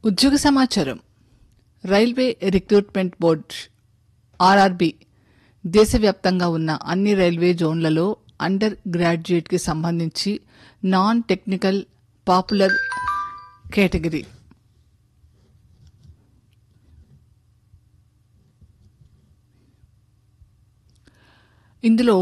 ఉద్యోగ సమాచారం railway recruitment board RRB దేశవ్యాప్తంగా ఉన్న అన్ని రైల్వే జోన్లలో అండర్ గ్రాడ్యుయేట్కి సంబంధించి నాన్ టెక్నికల్ పాపులర్ కేటగిరీ ఇందులో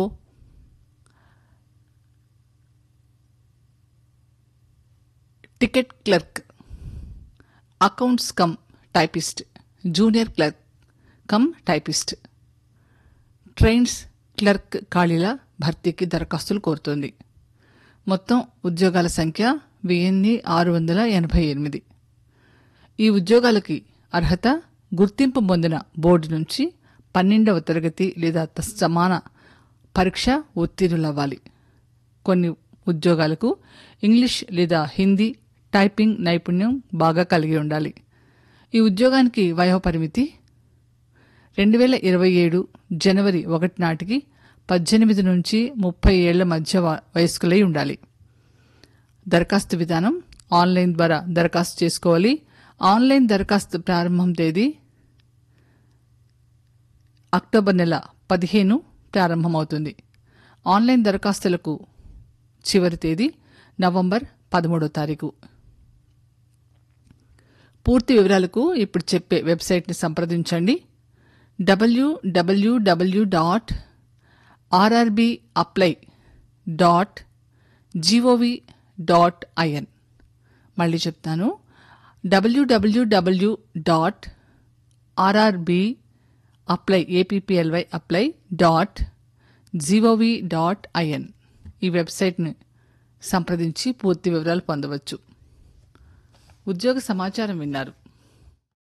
ticket clerk accounts cum typist junior clerk cum typist trains clerk ఖాళీల భర్తీకి దరఖాస్తులు కోరుతోంది మొత్తం ఉద్యోగాల సంఖ్య వెయ్యిన్ని ఆరు వందల ఎనభై ఎనిమిది ఈ ఉద్యోగాలకి అర్హత గుర్తింపు పొందిన బోర్డు నుంచి పన్నెండవ తరగతి లేదా సమాన పరీక్ష ఉత్తీర్ణులవ్వాలి కొన్ని ఉద్యోగాలకు ఇంగ్లీష్ లేదా హిందీ టైపింగ్ నైపుణ్యం బాగా కలిగి ఉండాలి ఈ ఉద్యోగానికి వయోపరిమితి రెండు వేల ఇరవై ఏడు జనవరి ఒకటి నాటికి పద్దెనిమిది నుంచి ముప్పై ఏళ్ల మధ్య వ- వయస్కులై ఉండాలి దరఖాస్తు విధానం ఆన్లైన్ ద్వారా దరఖాస్తు చేసుకోవాలి ఆన్లైన్ దరఖాస్తు ప్రారంభం తేదీ అక్టోబర్ నెల పదిహేను ప్రారంభమవుతుంది ఆన్లైన్ దరఖాస్తులకు చివరి తేదీ నవంబర్ పదమూడో తారీఖు పూర్తి వివరాలకు ఇప్పుడు చెప్పే వెబ్సైట్ని సంప్రదించండి W W W dot RRB apply dot G O V dot I N మళ్ళీ చెప్తాను W W W dot RRB apply A P P L Y apply dot G O V dot I N ఈ వెబ్సైట్ని సంప్రదించి పూర్తి వివరాలు పొందవచ్చు ఉద్యోగ సమాచారం విన్నారు